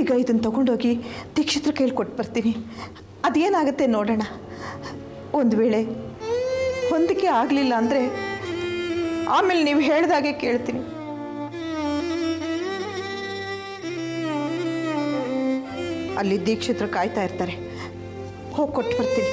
ಈಗ ಇದನ್ನು ತಗೊಂಡೋಗಿ ದೀಕ್ಷಿತ್ರ ಕೈಲಿ ಕೊಟ್ಟು ಬರ್ತೀನಿ ಅದೇನಾಗುತ್ತೆ ನೋಡೋಣ ಒಂದು ವೇಳೆ ಹೊಂದಿಕೆ ಆಗಲಿಲ್ಲ ಅಂದರೆ ಆಮೇಲೆ ನೀವು ಹೇಳ್ದಾಗೆ ಕೇಳ್ತೀನಿ ಅಲ್ಲಿ ದೀಕ್ಷಿತರು ಕಾಯ್ತಾ ಇರ್ತಾರೆ ಹೋಗಿ ಕೊಟ್ಟು ಬರ್ತೀನಿ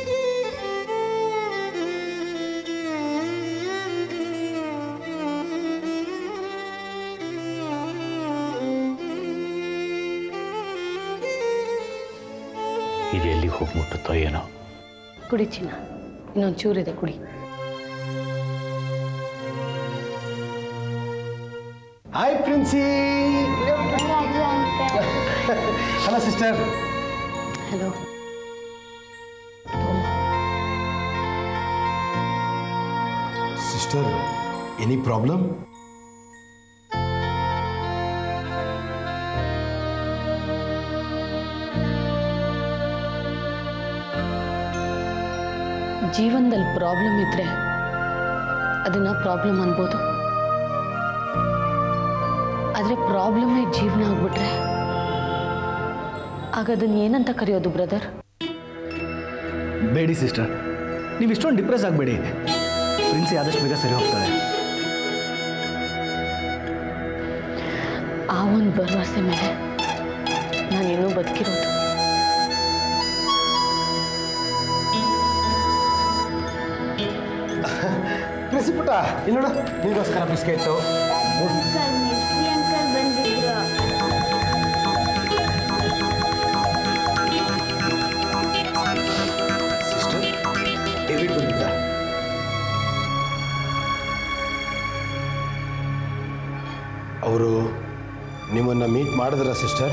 ಇದು ಎಲ್ಲಿಗೆ ಹೋಗಿ ಮುಟ್ಟುತ್ತೋ ಏನೋ ಕುಡಿ ಚಿನ್ನ ಇನ್ನೊಂದು ಚೂರಿದೆ ಕುಡಿ hi Princy hello sister hello sister any problem ಜೀವನದಲ್ಲಿ ಪ್ರಾಬ್ಲಮ್ ಇದ್ರೆ ಅದನ್ನ ಪ್ರಾಬ್ಲಮ್ ಅನ್ಬೋದು ಆದರೆ ಪ್ರಾಬ್ಲಮ್ಮೇ ಜೀವನ ಆಗ್ಬಿಟ್ರೆ ಆಗ ಅದನ್ನ ಏನಂತ ಕರೆಯೋದು ಬ್ರದರ್ ಬೇಡಿ ಸಿಸ್ಟರ್ ನೀವು ಇಷ್ಟೊಂದು ಡಿಪ್ರೆಸ್ ಆಗಬೇಡಿ ಪ್ರಿನ್ಸಿ ಆದಷ್ಟು ಬೇಗ ಸರಿ ಹೋಗ್ತಾಳೆ ಆ ಒಂದು ಭರವಸೆ ಮೇಲೆ ನಾನು ಇನ್ನೂ ಬದುಕಿರೋದು ಪ್ರಿನ್ಸಿ ಪುಟ್ಟ ಇಲ್ಲಿ ನೋಡು ನಿಮಗೋಸ್ಕರ ಬಿಸ್ಕೆಟು ಅಂಕಲ್ ಮಿಲ್ಟ್ರಿ ಅಂಕಲ್ ಬಂದಿದ್ರು ಸಿಸ್ಟರ್ ಡೇವಿಡ್ ಬಂದಿದ್ದ ಅವರು ನಿಮ್ಮನ್ನು ಮೀಟ್ ಮಾಡಿದ್ರ ಸಿಸ್ಟರ್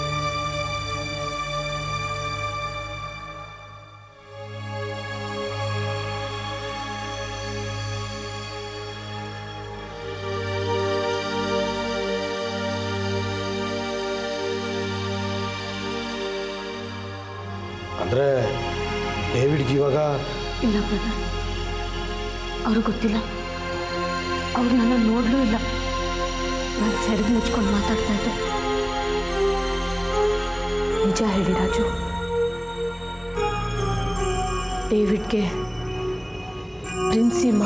ಅಂದರೆ ಡೇವಿಡ್ಗೆ ಇವಾಗ ಇಲ್ಲ ಬ್ರದರ್ ಅವ್ರಿಗೆ ಗೊತ್ತಿಲ್ಲ ಅವ್ರು ನನ್ನ ನೋಡಲೂ ಇಲ್ಲ ನಾನು ಸೆರೆದು ಮುಚ್ಕೊಂಡು ಮಾತಾಡ್ತಾ ಇದ್ದೆ ನಿಜ ಹೇಳಿ ರಾಜು ಡೇವಿಡ್ಗೆ ಪ್ರಿನ್ಸಿಮ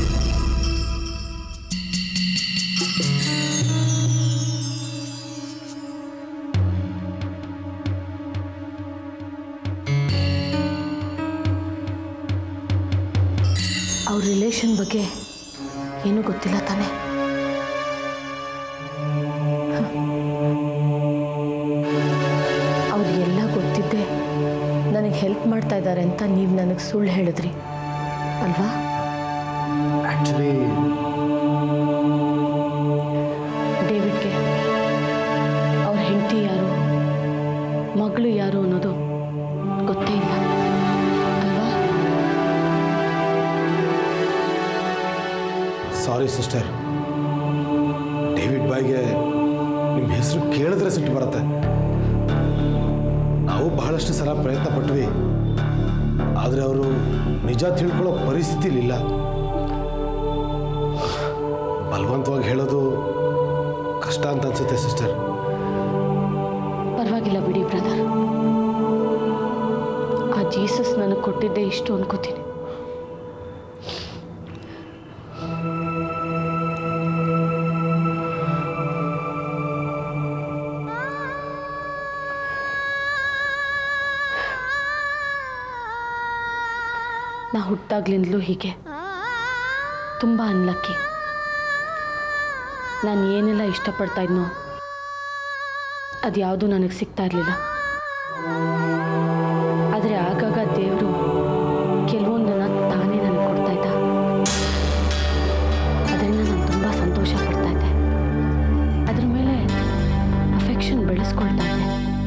ಅವ್ರ ರಿಲೇಷನ್ ಬಗ್ಗೆ ಏನೂ ಗೊತ್ತಿಲ್ಲ ತಾನೆ ಅವ್ರಿಗೆಲ್ಲ ಗೊತ್ತಿದ್ದೆ ನನಗೆ ಹೆಲ್ಪ್ ಮಾಡ್ತಾ ಇದ್ದಾರೆ ಅಂತ ನೀವು ನನಗೆ ಸುಳ್ಳು ಹೇಳಿದ್ರಿ ಅಲ್ವಾ ಆ್ಯಕ್ಚುಲಿ ಡೇವಿಡ್ಗೆ ಅವ್ರ ಹೆಂಡತಿ ಯಾರು ಮಗಳು ಯಾರು ಅನ್ನೋದು ಗೊತ್ತೇ ಇಲ್ಲ ಅಲ್ವಾ ಸಾರಿ ಸಿಸ್ಟರ್ ಡೇವಿಡ್ ಬಾಯ್ಗೆ ನಿಮ್ಮ ಹೆಸರು ಕೇಳಿದ್ರೆ ಸಿಟ್ಟು ಬರುತ್ತೆ ನಾವು ಬಹಳಷ್ಟು ಸಲ ಪ್ರಯತ್ನ ಪಟ್ವಿ ಆದರೆ ಅವರು ನಿಜ ತಿಳ್ಕೊಳ್ಳೋ ಪರಿಸ್ಥಿತಿಲಿಲ್ಲ ಬಲವಂತವಾಗಿ ಹೇಳೋದು ಕಷ್ಟ ಅಂತ ಅನ್ಸುತ್ತೆ ಸಿಸ್ಟರ್ ಪರವಾಗಿಲ್ಲ ಬಿಡಿ ಬ್ರದರ್ ಆ ಜೀಸಸ್ ನನಗೆ ಕೊಟ್ಟಿದ್ದೆ ಇಷ್ಟು ಅನ್ಕೋತೀನಿ ನಾ ಹುಟ್ಟಾಗ್ಲಿಂದಲೂ ಹೀಗೆ ತುಂಬ ಅನ್ಲಕ್ಕಿ ನಾನು ಏನೆಲ್ಲ ಇಷ್ಟಪಡ್ತಾ ಇದ್ನೋ ಅದು ಯಾವುದೂ ನನಗೆ ಸಿಗ್ತಾ ಇರಲಿಲ್ಲ ಆದರೆ ಆಗಾಗ ದೇವರು ಕೆಲವೊಂದನ್ನು ತಾನೇ ನನಗೆ ಕೊಡ್ತಾ ಇದ್ದ ಅದರಿಂದ ನಾನು ತುಂಬ ಸಂತೋಷ ಪಡ್ತಾ ಇದ್ದೆ ಅದ್ರ ಮೇಲೆ ಅಫೆಕ್ಷನ್ ಬೆಳೆಸ್ಕೊಳ್ತಾ ಇದ್ದೆ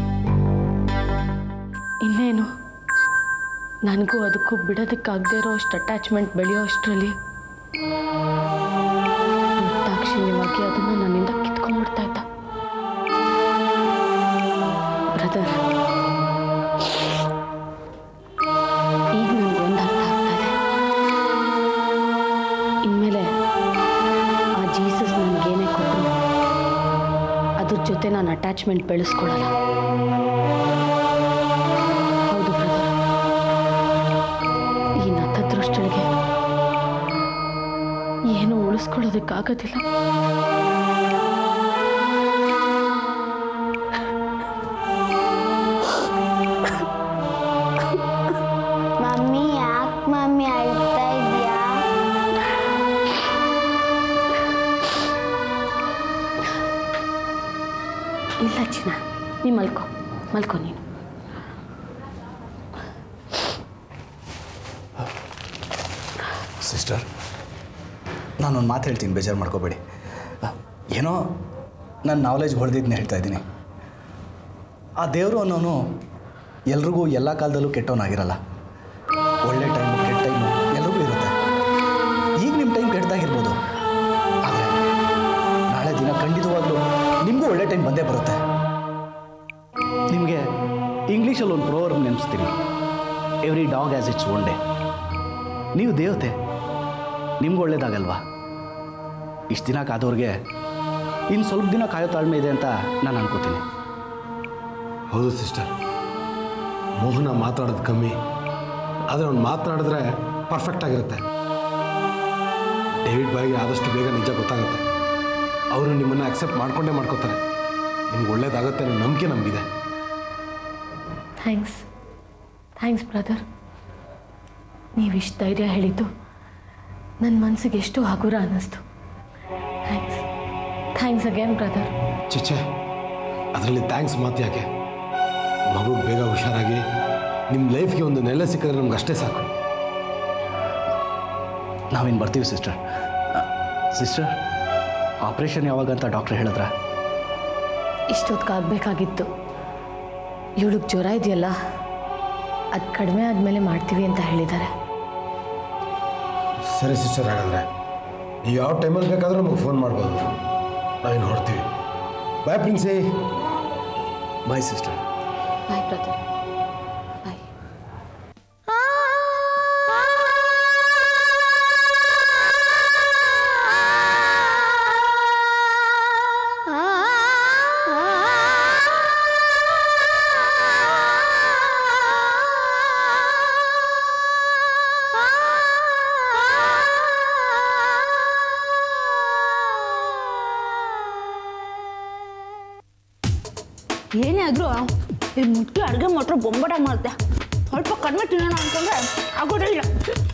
ಇನ್ನೇನು ನನಗೂ ಅದಕ್ಕೂ ಬಿಡೋದಕ್ಕಾಗದೇ ಇರೋ ಅಷ್ಟು ಅಟ್ಯಾಚ್ಮೆಂಟ್ ಬೆಳೆಯೋ ಅಷ್ಟರಲ್ಲಿ ನಿರ್ದಾಕ್ಷಿಣ್ಯವಾಗಿ ಅದನ್ನು ನನ್ನಿಂದ ಕಿತ್ಕೊಂಡ್ಬಿಡ್ತಾ ಇದ್ದ ಬ್ರದರ್ ಈಗ ನನಗೊಂದು ಅರ್ಥ ಆಗ್ತಾ ಇದೆ ಇನ್ಮೇಲೆ ಆ ಜೀಸಸ್ ನನಗೇನೇ ಕೊಟ್ಟರು ಅದ್ರ ಜೊತೆ ನಾನು ಅಟ್ಯಾಚ್ ಅಟ್ಯಾಚ್ಮೆಂಟ್ ಬೆಳೆಸ್ಕೊಳ್ಳಲ್ಲ ಹೌದು ಬ್ರದರ್ ಈ ನತದೃಷ್ಟಳಿಗೆ ಏನು ಉಳಿಸ್ಕೊಳ್ಳೋದಕ್ಕಾಗೋದಿಲ್ಲ ಮಮ್ಮಿ ಯಾಕೆ ಮಮ್ಮಿ ಅಳ್ತಾ ಇದೆಯಾ ಇಲ್ಲ ಚಿನ್ನ ನೀ ಮಲ್ಕೋ ಮಲ್ಕೋ ನೀನು ಸಿಸ್ಟರ್ ನಾನೊಂದು ಮಾತು ಹೇಳ್ತೀನಿ ಬೇಜಾರು ಮಾಡ್ಕೋಬೇಡಿ ಏನೋ ನನ್ನ ನಾಲೆಜ್ ಹೊಡೆದಿದ್ದನ್ನ ಹೇಳ್ತಾ ಇದ್ದೀನಿ ಆ ದೇವರು ಅನ್ನೋನು ಎಲ್ರಿಗೂ ಎಲ್ಲ ಕಾಲದಲ್ಲೂ ಕೆಟ್ಟವನಾಗಿರಲ್ಲ ಒಳ್ಳೆ ಟೈಮು ಕೆಟ್ಟ ಟೈಮು ಎಲ್ರಿಗೂ ಇರುತ್ತೆ ಈಗ ನಿಮ್ಮ ಟೈಮ್ ಕೆಟ್ಟದಾಗಿರ್ಬೋದು ಆದರೆ ನಾಳೆ ದಿನ ಖಂಡಿತವಾಗ್ಲೂ ನಿಮಗೂ ಒಳ್ಳೆ ಟೈಮ್ ಬಂದೇ ಬರುತ್ತೆ ನಿಮಗೆ ಇಂಗ್ಲೀಷಲ್ಲಿ ಒಂದು ಪ್ರೋವರ್ ನೆನೆಸ್ತೀನಿ every dog has its one day ನೀವು ದೇವತೆ ನಿಮ್ಗೆ ಒಳ್ಳೇದಾಗಲ್ವಾ ಇಷ್ಟು ದಿನ ಕಾದವ್ರಿಗೆ ಇನ್ನು ಸ್ವಲ್ಪ ದಿನ ಕಾಯೋ ತಾಳ್ಮೆ ಇದೆ ಅಂತ ನಾನು ಅನ್ಕೋತೀನಿ ಹೌದು ಸಿಸ್ಟರ್ ಮೋಹನ ಮಾತಾಡೋದು ಕಮ್ಮಿ ಆದರೆ ಅವ್ನು ಮಾತನಾಡಿದ್ರೆ ಪರ್ಫೆಕ್ಟ್ ಆಗಿರುತ್ತೆ ಡೇವಿಡ್ ಬಾಯ್ಗೆ ಆದಷ್ಟು ಬೇಗ ನಿಜ ಗೊತ್ತಾಗುತ್ತೆ ಅವರು ನಿಮ್ಮನ್ನು ಅಕ್ಸೆಪ್ಟ್ ಮಾಡ್ಕೊಂಡೇ ಮಾಡ್ಕೋತಾರೆ ನಿಮ್ಗೆ ಒಳ್ಳೇದಾಗುತ್ತೆ ಅನ್ನೋ ನಂಬಿಕೆ ನಮಗಿದೆ ಥ್ಯಾಂಕ್ಸ್ ಥ್ಯಾಂಕ್ಸ್ ಬ್ರದರ್ ನೀವಿಷ್ಟು ಧೈರ್ಯ ಹೇಳಿದ್ದು ನನ್ನ ಮನಸ್ಸಿಗೆ ಎಷ್ಟು ಹಗುರ ಅನ್ನಿಸ್ತು ಥ್ಯಾಂಕ್ಸ್ ಥ್ಯಾಂಕ್ಸ್ ಅಗೇನ್ ಬ್ರದರ್ ಚಿಚ್ಚೆ ಅದರಲ್ಲಿ ಥ್ಯಾಂಕ್ಸ್ ಮಾತು ಯಾಕೆ ಮಗು ಬೇಗ ಹುಷಾರಾಗಿ ನಿಮ್ಮ ಲೈಫ್ಗೆ ಒಂದು ನೆಲೆ ಸಿಕ್ಕಿದ್ರೆ ನಮ್ಗೆ ಅಷ್ಟೇ ಸಾಕು ನಾವಿನ್ನು ಬರ್ತೀವಿ ಸಿಸ್ಟರ್ ಸಿಸ್ಟರ್ ಆಪ್ರೇಷನ್ ಯಾವಾಗ ಅಂತ ಡಾಕ್ಟ್ರ್ ಹೇಳಿದ್ರ ಇಷ್ಟೊತ್ತಿಗಾಗಬೇಕಾಗಿತ್ತು ಇವಳಿಗೆ ಜ್ವರ ಇದೆಯಲ್ಲ ಅದು ಕಡಿಮೆ ಆದಮೇಲೆ ಮಾಡ್ತೀವಿ ಅಂತ ಹೇಳಿದ್ದಾರೆ ಸರಿ ಸಿಸ್ಟರ್ ಹಾಗಾದ್ರೆ ನೀವು ಯಾವ ಟೈಮಲ್ಲಿ ಬೇಕಾದರೂ ನಮಗೆ ಫೋನ್ ಮಾಡ್ಬೋದು ನಾವಿನ್ನು ಹೊರಡ್ತೀವಿ ಬಾಯ್ ಪ್ರಿನ್ಸಿ ಬಾಯ್ ಸಿಸ್ಟರ್ ಬಾಯ್ ಬ್ರದರ್ ಬಾಯ್ ಏನೇ ಆದರೂ ಈ ಮುಟ್ಟಿ ಅಡುಗೆ ಮಾತ್ರ ಬೊಂಬಟ ಮಾಡುತ್ತೆ ಸ್ವಲ್ಪ ಕಡಿಮೆ ತಿನ್ನೋಣ ಅಂತಂದ್ರೆ ಆಗೋದೇ ಇಲ್ಲ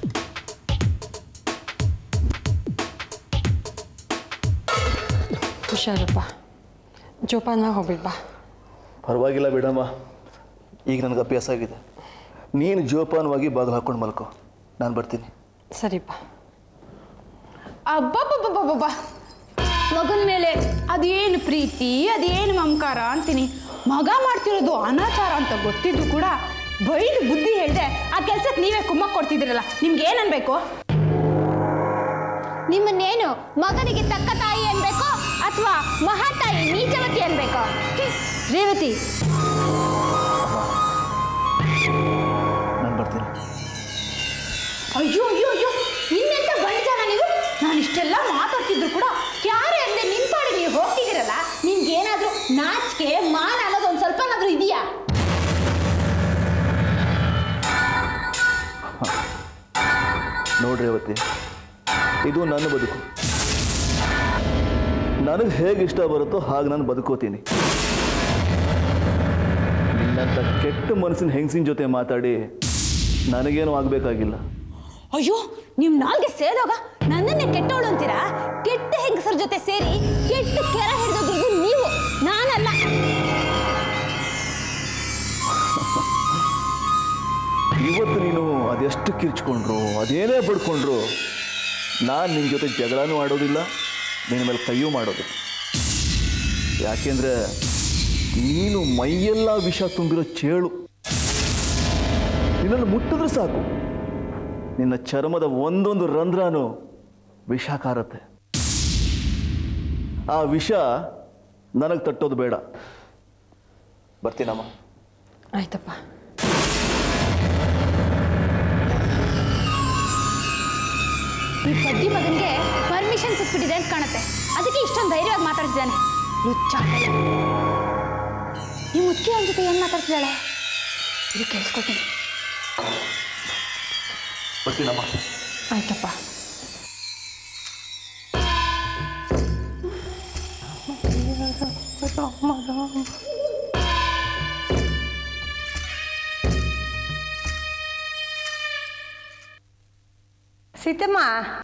ಹುಷಾರಪ್ಪ ಜೋಪಾನ ಹೋಗ್ಬಿಡ್ ಬಾ ಪರವಾಗಿಲ್ಲ ಬಿಡಮ್ಮ ಈಗ ನನಗೆ ಅಭ್ಯಾಸ ಆಗಿದೆ ನೀನು ಜೋಪಾನವಾಗಿ ಬಾಗಿಲು ಹಾಕ್ಕೊಂಡು ಮಲ್ಕೋ ನಾನು ಬರ್ತೀನಿ ಸರಿಪ್ಪ ಅಬ್ಬಬ್ಬಬ್ಬಬ್ಬಬ್ಬ ಮಗನ ಮೇಲೆ ಅದೇನು ಪ್ರೀತಿ ಅದೇನು ಮಮಕಾರ ಅಂತೀನಿ ಮಗ ಮಾಡ್ತಿರೋದು ಅನಾಚಾರ ಅಂತ ಗೊತ್ತಿದ್ದು ಕೂಡ ಬೈದು ಬುದ್ಧಿ ಹೇಳ್ದೆ ಆ ಕೆಲ್ಸಕ್ಕೆ ನೀವೇ ಕುಮ್ಮಕ್ ಕೊಡ್ತಿದ್ದೀರಲ್ಲ ನಿಮ್ಗೆ ಏನ್ ಅನ್ಬೇಕು ನಿಮ್ಮನ್ನೇನು ಮಗನಿಗೆ ತಕ್ಕ ತಾಯಿ ಅನ್ಬೇಕೋ ಅಥವಾ ಮಹಾತಾಯಿ ನೀಚವತಿ ಅನ್ಬೇಕೋ ರೇವತಿ ನಾನು ಬರ್ತೀನಿ ಅಯ್ಯೋ ಅಯ್ಯೋ ಅಯ್ಯೋ ಇನ್ನೆಂತ ಗಂಡಜಾನ ನೀವು ನಾನು ಇಷ್ಟೆಲ್ಲ ಮಾತಾಡ್ತಿದ್ರು ಕೂಡ ಯಾರೇ ಅಂದೆ ನಿನ್ ಪಾಡಿ ನೀವು ಹೋಗ್ತಿದ್ದೀರಲ್ಲ ನಿಮ್ಗೇನಾದ್ರೂ ನಾಚಿಕೆ ಮಾನ ಅನ್ನೋದು ಒಂದು ಸ್ವಲ್ಪನಾದ್ರೂ ಇದೆಯಾ ನೋಡ್ರಿ ಅವತ್ತಿ ಇದು ನನ್ನ ಬದುಕು ನನಗೆ ಹೇಗೆ ಇಷ್ಟ ಬರುತ್ತೋ ಹಾಗೆ ನಾನು ಬದುಕೋತೀನಿ ನಿನ್ನಂಥ ಕೆಟ್ಟ ಮನಸ್ಸಿನ ಹೆಂಗಸಿನ ಜೊತೆ ಮಾತಾಡಿ ನನಗೇನು ಆಗಬೇಕಾಗಿಲ್ಲ ಅಯ್ಯೋ ನಿಮ್ ನಾಲ್ಗೆ ಸೇದೋಗ ನನ್ನನ್ನೇ ಕೆಟ್ಟವಳು ಅಂತೀರಾ ಕೆಟ್ಟ ಹೆಂಗಸರ ಜೊತೆ ಸೇರಿ ಕೆಟ್ಟ ಕೆರ ಹಿಡಿದೋದ್ರಿಗೂ ನೀವು ನಾನಲ್ಲ ಇವತ್ತು ನೀನು ಅದೆಷ್ಟು ಕಿರ್ಚ್ಕೊಂಡ್ರು ಅದೇನೇ ಪಡ್ಕೊಂಡ್ರು ನಾನು ನಿನ್ನ ಜೊತೆ ಜಗಳನೂ ಆಡೋದಿಲ್ಲ ನಿನ್ನ ಮೇಲೆ ಕೈಯೂ ಮಾಡೋದಿಲ್ಲ ಯಾಕೆಂದ್ರೆ ನೀನು ಮೈಯೆಲ್ಲ ವಿಷ ತುಂಬಿರೋ ಚೇಳು ನಿನ್ನನ್ನು ಮುಟ್ಟಿದ್ರೆ ಸಾಕು ನಿನ್ನ ಚರ್ಮದ ಒಂದೊಂದು ರಂಧ್ರನೂ ವಿಷ ಕಾರತ್ತೆ ಆ ವಿಷ ನನಗೆ ತಟ್ಟೋದು ಬೇಡ ಬರ್ತೀನಮ್ಮ ಆಯ್ತಪ್ಪ ಈ ಪಡ್ಡಿ ಮಗನಿಗೆ ಪರ್ಮಿಷನ್ ಸಿಕ್ಬಿಟ್ಟಿದೆ ಅಂತ ಕಾಣುತ್ತೆ ಅದಕ್ಕೆ ಇಷ್ಟೊಂದು ಧೈರ್ಯವಾಗಿ ಮಾತಾಡ್ತಿದ್ದಾನೆ ಲುಚ್ಚ ಈ ಮುದುಕಿ ಅವನ ಜೊತೆ ಏನು ಮಾತಾಡ್ತಿದ್ದಾಳೆ ಇದು ಕೇಳಿಸ್ಕೊತೀನಿ ಬರ್ತೀನಮ್ಮ ಆಯ್ತಪ್ಪ ಸೀತಮ್ಮ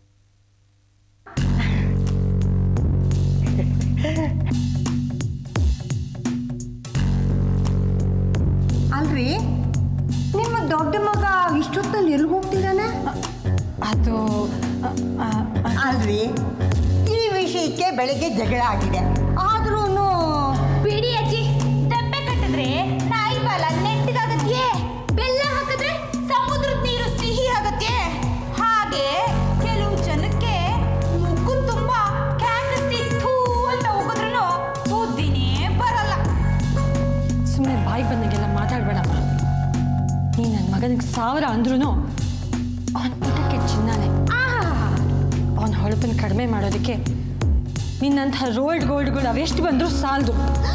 ಅಲ್ರಿ ನಿಮ್ಮ ದೊಡ್ಡ ಮಗ ಇಷ್ಟೊತ್ತಲ್ಲಿ ಎಲ್ಲಿ ಹೋಗ್ತಿದ್ದಾನೆ ಅದು ಆ, ಆ, ಆ, ಅಲ್ರಿ ಈ ವಿಷಯಕ್ಕೆ ಬೆಳಗ್ಗೆ ಜಗಳ ಆಗಿದೆ ಆದ್ರೂ ಬಿಡಿ ಅಜ್ಜಿ ದಬ್ಬೆ ಕಟ್ಟಿದ್ರೆ ನಾಯಿ ಬಾಲ ನೆಟ್ಟಗಾಗತ್ತೆ ಬೆಲ್ಲ ಹಾಕಿದ್ರೆ ಸಮುದ್ರದ ನೀರು ಸಿಹಿ ಆಗತ್ತೆ ಹಾಗೆ ಕೆಲವು ಜನಕ್ಕೆ ಮುಕ್ಕು ತುಂಬಾ ಕ್ಯಾಕಸಿ ಥೂ ಅಂತ ಹೋಗಿದ್ರು ಬುದ್ಧಿನೇ ಬರಲ್ಲ ಸುಮ್ಮನೆ ಬಾಯಿ ಬಂದಂಗೆಲ್ಲ ಮಾತಾಡ್ಬೇಡಮ್ಮ ನೀ ನನ್ನ ಮಗನಿಗೆ ಸಾವಿರ ಅಂದ್ರೂ ಅವನ ಊಟಕ್ಕೆ ಚಿನ್ನನೇ ಅವನ ಹೊಳಪನ್ನ ಕಡಿಮೆ ಮಾಡೋದಕ್ಕೆ ನಿನ್ನಂಥ ರೋಲ್ಡ್ ಗೋಲ್ಡ್ಗಳು ಅವೆಷ್ಟು ಬಂದರೂ ಸಾಲದು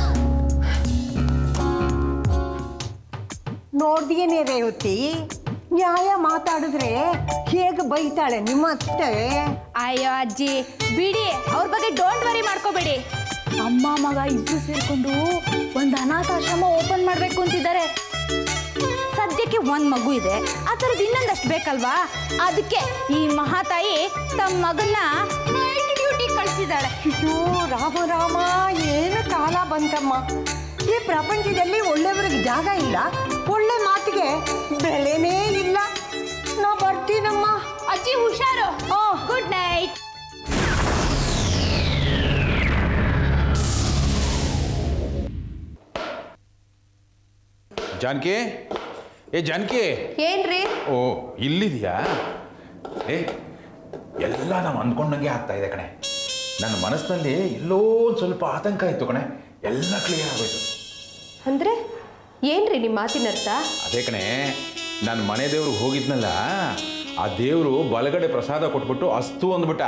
ನೋಡ್ದೇನೆ ರೇವತಿ ನ್ಯಾಯ ಮಾತಾಡಿದ್ರೆ ಹೇಗೆ ಬೈತಾಳೆ ನಿಮ್ಮ ಅತ್ತೆ ಅಯ್ಯೋ ಅಜ್ಜಿ ಬಿಡಿ ಅವ್ರ ಬಗ್ಗೆ ಡೋಂಟ್ ವರಿ ಮಾಡ್ಕೋಬೇಡಿ ಅಮ್ಮ ಮಗ ಇಬ್ರು ಸೇರ್ಕೊಂಡು ಒಂದು ಅನಾಥಾಶ್ರಮ ಓಪನ್ ಮಾಡಬೇಕು ಅಂತಿದ್ದಾರೆ ಸದ್ಯಕ್ಕೆ ಒಂದು ಮಗು ಇದೆ ಆ ಥರದ್ದು ಇನ್ನೊಂದಷ್ಟು ಬೇಕಲ್ವಾ ಅದಕ್ಕೆ ಈ ಮಹಾತಾಯಿ ತಮ್ಮ ಮಗನ್ನ ನೈಟ್ ಡ್ಯೂಟಿ ಕಳಿಸಿದ್ದಾಳೆ ಅಯ್ಯೋ ರಾಮ ರಾಮ ಏನು ಕಾಲ ಬಂತಮ್ಮ ಈ ಪ್ರಪಂಚದಲ್ಲಿ ಒಳ್ಳೆಯವರಿಗೆ ಜಾಗ ಇಲ್ಲ ಒಳ್ಳೆ ಮಾತಿಗೆ ಬೆಲೆನೇ ಇಲ್ಲ ನಾ ಬರ್ತೀನಮ್ಮ ಅಜ್ಜಿ ಹುಷಾರು ಗುಡ್ ನೈಟ್ ಜಾನಕಿ ಏ ಜಾನಕಿ ಏನ್ರಿ ಓ ಇಲ್ಲಿದೆಯಾ ಏ ಎಲ್ಲ ನಾವು ಅಂದ್ಕೊಂಡಂಗೆ ಆಗ್ತಾ ಇದೆ ಕಣೆ ನನ್ನ ಮನಸ್ಸಿನಲ್ಲಿ ಎಲ್ಲೋ ಒಂದು ಸ್ವಲ್ಪ ಆತಂಕ ಇತ್ತು ಕಣೆ ಎಲ್ಲ ಕ್ಲಿಯರ್ ಆಗೋಯ್ತು ಅಂದ್ರೆ ಏನ್ರಿ ನಿಮ್ಮ ಮಾತಿನ ಅರ್ಥ ಅದೇ ಕಣೆ ನಾನು ಮನೆ ದೇವ್ರಿಗೆ ಹೋಗಿದ್ನಲ್ಲ ಆ ದೇವರು ಬಲಗಡೆ ಪ್ರಸಾದ ಕೊಟ್ಬಿಟ್ಟು ಅಸ್ತು ಅಂದ್ಬಿಟ್ಟ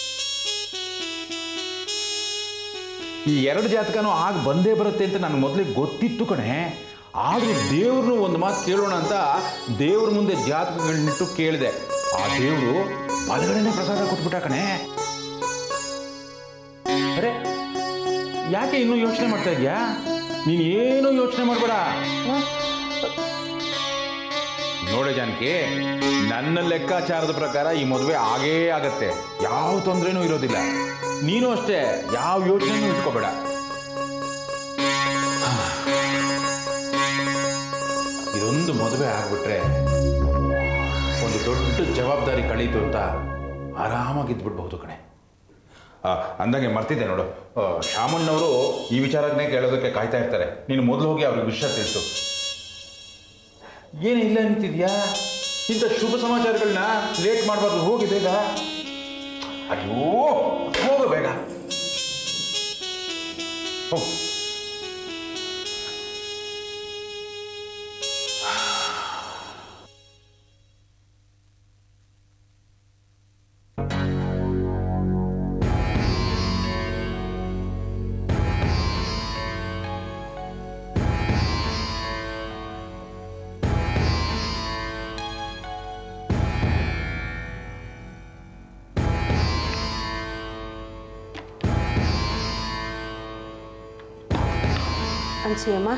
ಈ ಎರಡು ಜಾತಕನೂ ಆಗ ಬಂದೇ ಬರುತ್ತೆ ಅಂತ ನನಗೆ ಮೊದಲಿಗೆ ಗೊತ್ತಿತ್ತು ಕಣೆ ಆದರೂ ದೇವ್ರನ್ನು ಒಂದು ಮಾತು ಕೇಳೋಣ ಅಂತ ದೇವ್ರ ಮುಂದೆ ಜಾತಕಗಳನ್ನಿಟ್ಟು ಕೇಳಿದೆ ಆ ದೇವರು ಬಲಗಡೆನೆ ಪ್ರಸಾದ ಕೊಟ್ಬಿಟ್ಟ ಕಣೆ ಅರೆ ಯಾಕೆ ಇನ್ನೂ ಯೋಚನೆ ಮಾಡ್ತಾ ಇದೀಯಾ ನೀನು ಏನೂ ಯೋಚನೆ ಮಾಡಬೇಡ ನೋಡೆ ಜಾನಕಿ ನನ್ನ ಲೆಕ್ಕಾಚಾರದ ಪ್ರಕಾರ ಈ ಮದುವೆ ಆಗೇ ಆಗತ್ತೆ ಯಾವ ತೊಂದರೆನೂ ಇರೋದಿಲ್ಲ ನೀನು ಅಷ್ಟೇ ಯಾವ ಯೋಚನೆನೂ ಇಟ್ಕೋಬೇಡ ಇದೊಂದು ಮದುವೆ ಆಗ್ಬಿಟ್ರೆ ಒಂದು ದೊಡ್ಡ ಜವಾಬ್ದಾರಿ ಕಳೀತು ಅಂತ ಆರಾಮಾಗಿ ಇದ್ಬಿಡ್ಬಹುದು ಕಣೆ ಆ, ಅಂದಂಗೆ ಮರ್ತಿದ್ದೆ ನೋಡು ಆ, ಶಾಮಣ್ಣವರು ಈ ವಿಚಾರನೇ ಕೇಳೋದಕ್ಕೆ ಕಾಯ್ತಾ ಇರ್ತಾರೆ ನೀನು ಮೊದಲು ಹೋಗಿ ಅವ್ರಿಗೆ ವಿಷಯ ತಿಳಿಸು ಏನು ಇಲ್ಲ ನಿಂತಿದ್ಯಾ ಇಂಥ ಶುಭ ಸಮಾಚಾರಗಳನ್ನ ಲೇಟ್ ಮಾಡಬಾರ್ದು ಹೋಗಿ ಬೇಗ ಅಯ್ಯೋ ಹೋಗು ಬೇಗ ಹೋಗು ಅನ್ಸೂಯಮ್ಮ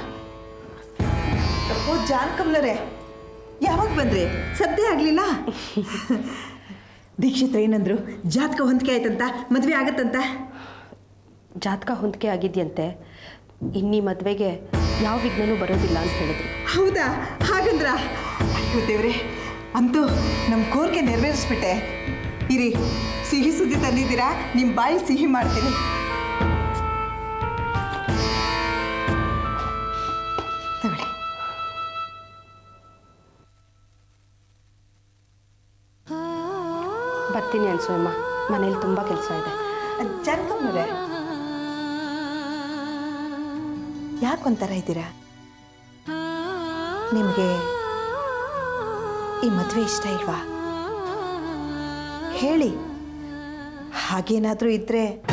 ಓ ಜಾನ್ಕಮ್ಲರೇ ಯಾವಾಗ ಬಂದ್ರಿ ಸದ್ಯ ಆಗಲಿಲ್ಲ ದೀಕ್ಷಿತ್ರ ಏನಂದ್ರು ಜಾತಕ ಹೊಂದಿಕೆ ಆಯ್ತಂತ ಮದುವೆ ಆಗತ್ತಂತ ಜಾತಕ ಹೊಂದಿಕೆ ಆಗಿದ್ಯಂತೆ ಇನ್ನೀ ಮದುವೆಗೆ ಯಾವ ವಿಘ್ನನೂ ಬರೋದಿಲ್ಲ ಅಂತ ಹೇಳಿದ್ರು ಹೌದಾ ಹಾಗಂದ್ರ ಅಯ್ಯೋ ದೇವ್ರೆ ಅಂತೂ ನಮ್ಮ ಕೋರಿಕೆ ನೆರವೇರಿಸ್ಬಿಟ್ಟೆ ಇರಿ ಸಿಹಿ ಸುದ್ದಿ ತಂದಿದ್ದೀರಾ ನಿಮ್ಮ ಬಾಯಿ ಸಿಹಿ ಮಾಡ್ತೀನಿ ತಗೊಳ್ಳಿ ಬರ್ತೀನಿ ಅನ್ಸೂಯಮ್ಮ ಮನೇಲಿ ತುಂಬ ಕೆಲಸ ಇದೆ ಜಾನ್ಕಮ್ನವ್ರೆ ಯಾಕೊಂಥರ ಇದ್ದೀರಾ ನಿಮಗೆ ಈ ಮದುವೆ ಇಷ್ಟ ಇಲ್ವಾ ಹೇಳಿ ಹಾಗೇನಾದರೂ ಇದ್ದರೆ